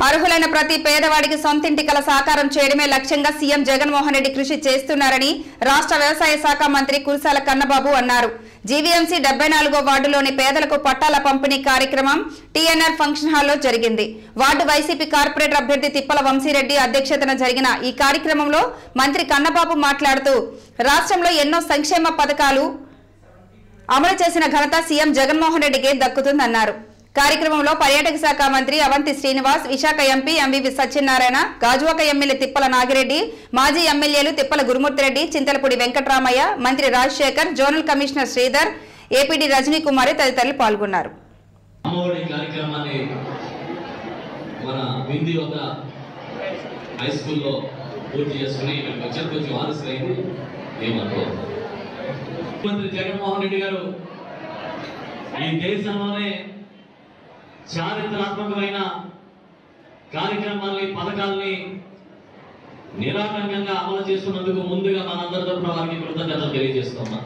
అర్హులైన ప్రతి పేదవాడికి సొంతింటి కల సాకారం చేయడమే లక్ష్యంగా సీఎం జగన్మోహన్ రెడ్డి కృషి చేస్తున్నారని రాష్ట్ర వ్యవసాయ శాఖ మంత్రి కురసాల కన్నబాబు అన్నారు జీవీఎంసీ డెబ్బై నాలుగో వార్డులోని పేదలకు పట్టాల పంపిణీ కార్యక్రమం టీఎన్ఆర్ ఫంక్షన్ హాల్లో జరిగింది వార్డు వైసీపీ కార్పొరేటర్ అభ్యర్థి తిప్పల వంశీరెడ్డి అధ్యక్షతన జరిగిన ఈ కార్యక్రమంలో మంత్రి కన్నబాబు మాట్లాడుతూ రాష్ట్రంలో ఎన్నో సంక్షేమ పథకాలు అమలు చేసిన ఘనత సీఎం జగన్మోహన్ రెడ్డికే దక్కుతుందన్నారు కార్యక్రమంలో పర్యాటక శాఖ మంత్రి అవంతి శ్రీనివాస్ విశాఖ ఎంపీ ఎంవివి సత్యనారాయణ గాజువాక ఎమ్మెల్యే తిప్పల నాగిరెడ్డి మాజీ ఎమ్మెల్యేలు తిప్పల గురుమూర్తిరెడ్డి చింతలపూడి వెంకట్రామయ్య మంత్రి Rajasekhar zonal commissioner Sridhar APD Rajani Kumari తదితరులు పాల్గొన్నారు అమ్మఒడి కార్యక్రమాన్ని మన వింది వద్ద హై స్కూల్లో పూర్తి చేసుకుని ఇక్కడికి వచ్చారు కొంచెం ఆలస్యం అయింది ఏమనుకో ముఖ్యమంత్రి జగన్మోహన్ రెడ్డి గారు ఈ దేశంలోనే చారిత్రాత్మకమైన కార్యక్రమాల్ని పథకాల్ని నిరాటంకంగా అమలు చేస్తున్నందుకు ముందుగా మనందరి తరఫున వారికి కృతజ్ఞతలు తెలియజేస్తున్నాం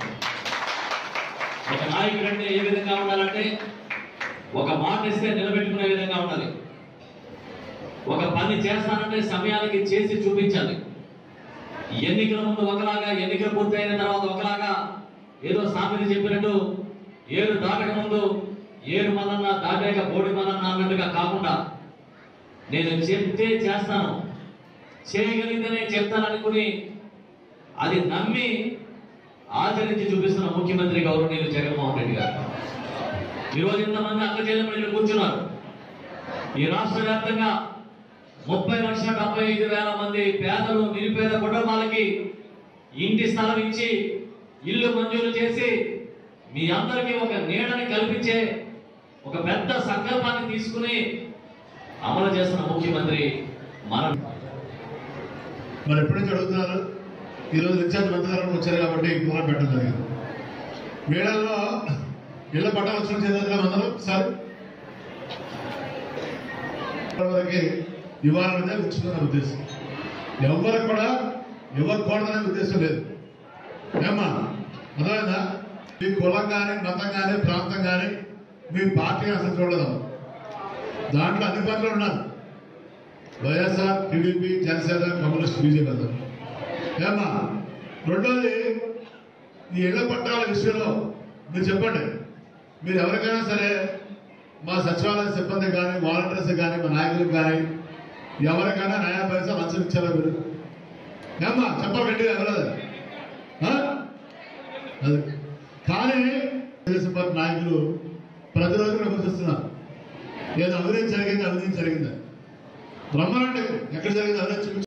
ఒక నాయకుడు అంటే ఏ విధంగా ఉండాలంటే ఒక మాట ఇస్తే నిలబెట్టుకునే విధంగా ఉండాలి ఒక పని చేస్తానంటే సమయానికి చేసి చూపించాలి ఎన్నికల ముందు ఒకలాగా ఎన్నికలు పూర్తయిన తర్వాత ఒకలాగా ఏదో సామెత చెప్పినట్టు ఏరు దాటక ముందు ఏరు మదన్న దాటాక బోడి మదన్న అన్నట్టుగా కాకుండా నేను చెప్తే చేస్తాను చేయగలిగితేనే చెప్తాననుకుని అది నమ్మి ఆచరించి చూపిస్తున్న ముఖ్యమంత్రి గౌరవనీయులు జగన్మోహన్ రెడ్డి గారు ఈరోజు ఇంతమంది అక్క చెల్లెమ్మలు ఇక్కడ కూర్చున్నారు ఈ రాష్ట్ర వ్యాప్తంగా ముప్పై లక్షల డెబ్బై ఐదు వేల మంది పేదలు నిరుపేద కుటుంబాలకి ఇంటి స్థలం ఇచ్చి ఇల్లు మంజూరు చేసి మీ అందరికీ ఒక నీడని కల్పించే ఒక పెద్ద సంకల్పాన్ని తీసుకుని అమలు చేస్తున్న ముఖ్యమంత్రి మన మరి ఎప్పటి నుంచి అడుగుతున్నారు ఈరోజు రీఛార్జ్ మంత్రి వచ్చారు కాబట్టి దూరం పెట్టడం జరిగింది మేడల్లో ఇళ్ళ పట్ట వచ్చిన చేద్దాం అందరం సార్ వరకు ఇవ్వాలనేదే ఉంచుకున్న ఉద్దేశం ఎవరు కూడా ఎవరు కూడదనే ఉద్దేశం లేదు ఏమ్మా అర్థమైందా మీ కులం కానీ మతం కానీ ప్రాంతం కానీ మీ పార్టీ అసలు చూడదు దాంట్లో అన్ని పార్టీలు ఉన్నారు YSR TDP Janasena communist BJP అందరూ ఏమ్మా రెండోది ఈ ఇళ్ల పట్టాల విషయంలో మీరు చెప్పండి మీరు ఎవరికైనా సరే మా సచివాలయ సిబ్బంది కానీ వాలంటీర్స్ కానీ మా నాయకులకు కానీ ఎవరికైనా న్యాయ పైసా లంచం ఇచ్చారా మీరు ఏమ్మా చెప్పాలి గట్టిగా ఎవరది ఆ? అది కానీ తెలుగుదేశం పార్టీ నాయకులు ప్రతిరోజు విమర్శిస్తున్నారు ఏదో అవినీతి జరిగింది అవినీతి జరిగింది బ్రహ్మాండ ఎక్కడ జరిగింది అవినీతి చూపించు